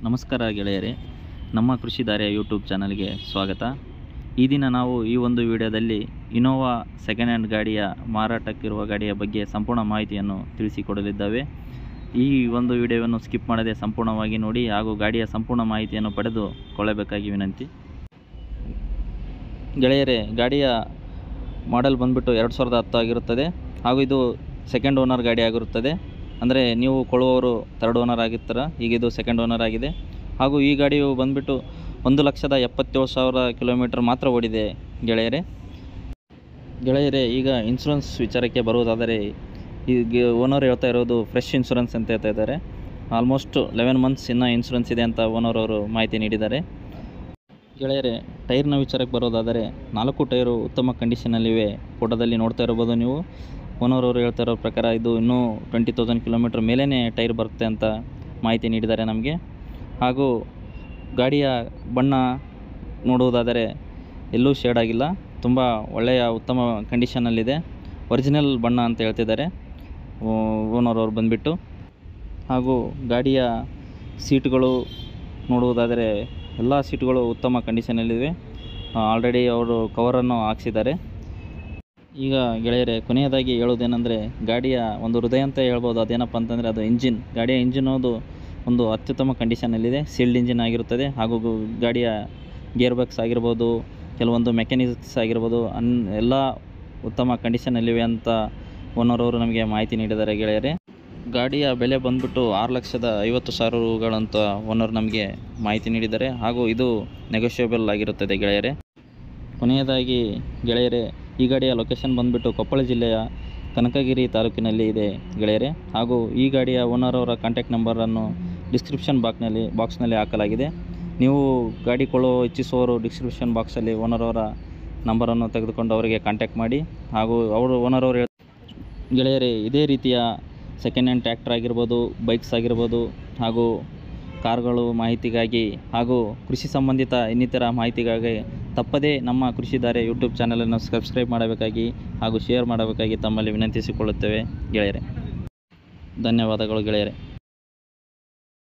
ನಮಸ್ಕಾರ ಗೆಳೆಯರೇ ನಮ್ಮ ಕೃಷಿ ದಾರಿಯ ಯೂಟ್ಯೂಬ್ ಚಾನಲ್ಗೆ ಸ್ವಾಗತ ಈ ದಿನ ನಾವು ಈ ಒಂದು ವಿಡಿಯೋದಲ್ಲಿ ಇನೋವಾ ಸೆಕೆಂಡ್ ಹ್ಯಾಂಡ್ ಗಾಡಿಯ ಮಾರಾಟಕ್ಕಿರುವ ಗಾಡಿಯ ಬಗ್ಗೆ ಸಂಪೂರ್ಣ ಮಾಹಿತಿಯನ್ನು ತಿಳಿಸಿಕೊಡಲಿದ್ದಾವೆ ಈ ಒಂದು ವಿಡಿಯೋವನ್ನು ಸ್ಕಿಪ್ ಮಾಡದೆ ಸಂಪೂರ್ಣವಾಗಿ ನೋಡಿ ಹಾಗೂ ಗಾಡಿಯ ಸಂಪೂರ್ಣ ಮಾಹಿತಿಯನ್ನು ಪಡೆದು ಕೊಳ್ಳಬೇಕಾಗಿ ವಿನಂತಿ ಗೆಳೆಯರೇ ಗಾಡಿಯ ಮಾಡೆಲ್ ಬಂದ್ಬಿಟ್ಟು ಎರಡು ಸಾವಿರದ ಹತ್ತು ಆಗಿರುತ್ತದೆ ಹಾಗೂ ಇದು ಸೆಕೆಂಡ್ ಓನರ್ ಗಾಡಿ ಆಗಿರುತ್ತದೆ ಅಂದರೆ ನೀವು ಕೊಳ್ಳುವವರು ಥರ್ಡ್ ಓನರ್ ಆಗಿರ್ತಾರ ಈಗ ಇದು ಸೆಕೆಂಡ್ ಓನರ್ ಆಗಿದೆ ಹಾಗೂ ಈ ಗಾಡಿಯು ಬಂದ್ಬಿಟ್ಟು ಒಂದು ಲಕ್ಷದ ಎಪ್ಪತ್ತೇಳು ಸಾವಿರ ಕಿಲೋಮೀಟರ್ ಮಾತ್ರ ಓಡಿದೆ ಗೆಳೆಯರೇ ಗೆಳೆಯರೇ ಈಗ ಇನ್ಶೂರೆನ್ಸ್ ವಿಚಾರಕ್ಕೆ ಬರುವುದಾದರೆ ಈಗ ಓನರ್ ಹೇಳ್ತಾ ಇರೋದು ಫ್ರೆಶ್ ಇನ್ಶೂರೆನ್ಸ್ ಅಂತ ಹೇಳ್ತಾ ಇದ್ದಾರೆ ಆಲ್ಮೋಸ್ಟ್ ಲೆವೆನ್ ಮಂತ್ಸ್ ಇನ್ನೂ ಇನ್ಶೂರೆನ್ಸ್ ಇದೆ ಅಂತ ಓನರ್ ಅವರು ಮಾಹಿತಿ ನೀಡಿದ್ದಾರೆ ಗೆಳೆಯರೇ ಟೈರ್ನ ವಿಚಾರಕ್ಕೆ ಬರೋದಾದರೆ ನಾಲ್ಕು ಟೈರು ಉತ್ತಮ ಕಂಡೀಷನಲ್ಲಿವೆ ಫೋಟೋದಲ್ಲಿ ನೋಡ್ತಾ ಇರ್ಬೋದು ನೀವು ಓನರ್ ಅವರು ಹೇಳ್ತಾ ಇರೋ ಪ್ರಕಾರ ಇದು ಇನ್ನೂ ಟ್ವೆಂಟಿ ತೌಸಂಡ್ ಕಿಲೋಮೀಟ್ರ್ ಮೇಲೇ ಟೈರ್ ಬರುತ್ತೆ ಅಂತ ಮಾಹಿತಿ ನೀಡಿದ್ದಾರೆ ನಮಗೆ ಹಾಗೂ ಗಾಡಿಯ ಬಣ್ಣ ನೋಡುವುದಾದರೆ ಎಲ್ಲೂ ಶೇಡ್ ಆಗಿಲ್ಲ ತುಂಬ ಒಳ್ಳೆಯ ಉತ್ತಮ ಕಂಡೀಷನಲ್ಲಿದೆ ಒರಿಜಿನಲ್ ಬಣ್ಣ ಅಂತ ಹೇಳ್ತಿದ್ದಾರೆ ಓನರ್ ಅವ್ರು ಬಂದುಬಿಟ್ಟು ಹಾಗೂ ಗಾಡಿಯ ಸೀಟುಗಳು ನೋಡುವುದಾದರೆ ಎಲ್ಲ ಸೀಟುಗಳು ಉತ್ತಮ ಕಂಡೀಷನಲ್ಲಿವೆ ಆಲ್ರೆಡಿ ಅವರು ಕವರನ್ನು ಹಾಕ್ಸಿದ್ದಾರೆ ಈಗ ಗೆಳೆಯರೆ ಕೊನೆಯದಾಗಿ ಹೇಳೋದೇನೆಂದರೆ ಗಾಡಿಯ ಒಂದು ಹೃದಯ ಅಂತ ಹೇಳ್ಬೋದು ಅದೇನಪ್ಪ ಅಂತಂದರೆ ಅದು ಇಂಜಿನ್ ಗಾಡಿಯ ಇಂಜಿನ್ ಅನ್ನೋದು ಒಂದು ಅತ್ಯುತ್ತಮ ಕಂಡೀಷನಲ್ಲಿದೆ ಸೀಲ್ಡ್ ಇಂಜಿನ್ ಆಗಿರುತ್ತದೆ ಹಾಗೂ ಗು- ಗಾಡಿಯ ಗೇರ್ ಬಾಕ್ಸ್ ಆಗಿರ್ಬೋದು ಕೆಲವೊಂದು ಮೆಕ್ಯಾನಿಕ್ಸ್ ಆಗಿರ್ಬೋದು ಅನ್ ಎಲ್ಲ ಉತ್ತಮ ಕಂಡೀಷನಲ್ಲಿವೆ ಅಂತ ಓನರ್ ಅವರು ನಮಗೆ ಮಾಹಿತಿ ನೀಡಿದ್ದಾರೆ ಗೆಳೆಯರೆ ಗಾಡಿಯ ಬೆಲೆ ಬಂದ್ಬಿಟ್ಟು ಆರು ಲಕ್ಷದ ಐವತ್ತು ಸಾವಿರ ರೂಗಳಂತ ಓನರ್ ನಮಗೆ ಮಾಹಿತಿ ನೀಡಿದ್ದಾರೆ ಹಾಗೂ ಇದು ನೆಗೋಷಿಯಬಲ್ ಆಗಿರುತ್ತದೆ ಗೆಳೆಯರೆ ಕೊನೆಯದಾಗಿ ಗೆಳೆಯರೆ ಈ ಗಾಡಿಯ ಲೊಕೇಶನ್ ಬಂದ್ಬಿಟ್ಟು ಕೊಪ್ಪಳ ಜಿಲ್ಲೆಯ ಕನಕಗಿರಿ ತಾಲೂಕಿನಲ್ಲಿ ಇದೆ ಗೆಳೆಯರೆ ಹಾಗೂ ಈ ಗಾಡಿಯ ಓನರ್ ಅವರ ಕಾಂಟ್ಯಾಕ್ಟ್ ನಂಬರನ್ನು ಡಿಸ್ಕ್ರಿಪ್ಷನ್ ಬಾಕ್ನಲ್ಲಿ ಬಾಕ್ಸ್ನಲ್ಲಿ ಹಾಕಲಾಗಿದೆ ನೀವು ಗಾಡಿ ಕೊಳ್ಳೋ ಇಚ್ಛಿಸುವವರು ಡಿಸ್ಕ್ರಿಪ್ಷನ್ ಬಾಕ್ಸಲ್ಲಿ ಓನರ್ ಅವರ ನಂಬರನ್ನು ತೆಗೆದುಕೊಂಡು ಅವರಿಗೆ ಕಾಂಟ್ಯಾಕ್ಟ್ ಮಾಡಿ ಹಾಗೂ ಅವರು ಓನರ್ ಅವರು ಗೆಳೆಯರೇ ಇದೇ ರೀತಿಯ ಸೆಕೆಂಡ್ ಹ್ಯಾಂಡ್ ಟ್ರ್ಯಾಕ್ಟರ್ ಆಗಿರ್ಬೋದು ಬೈಕ್ಸ್ ಆಗಿರ್ಬೋದು ಹಾಗೂ ಕಾರ್ಗಳು ಮಾಹಿತಿಗಾಗಿ ಹಾಗೂ ಕೃಷಿ ಸಂಬಂಧಿತ ಇನ್ನಿತರ ಮಾಹಿತಿಗಾಗಿ ತಪ್ಪದೇ ನಮ್ಮ ಕೃಷಿ ದಾರೆ ಯೂಟ್ಯೂಬ್ ಚಾನಲನ್ನು ಸಬ್ಸ್ಕ್ರೈಬ್ ಮಾಡಬೇಕಾಗಿ ಹಾಗೂ ಶೇರ್ ಮಾಡಬೇಕಾಗಿ ತಮ್ಮಲ್ಲಿ ವಿನಂತಿಸಿಕೊಳ್ಳುತ್ತೇವೆ ಗೆಳೆಯರೆ ಧನ್ಯವಾದಗಳು ಗೆಳೆಯರೆ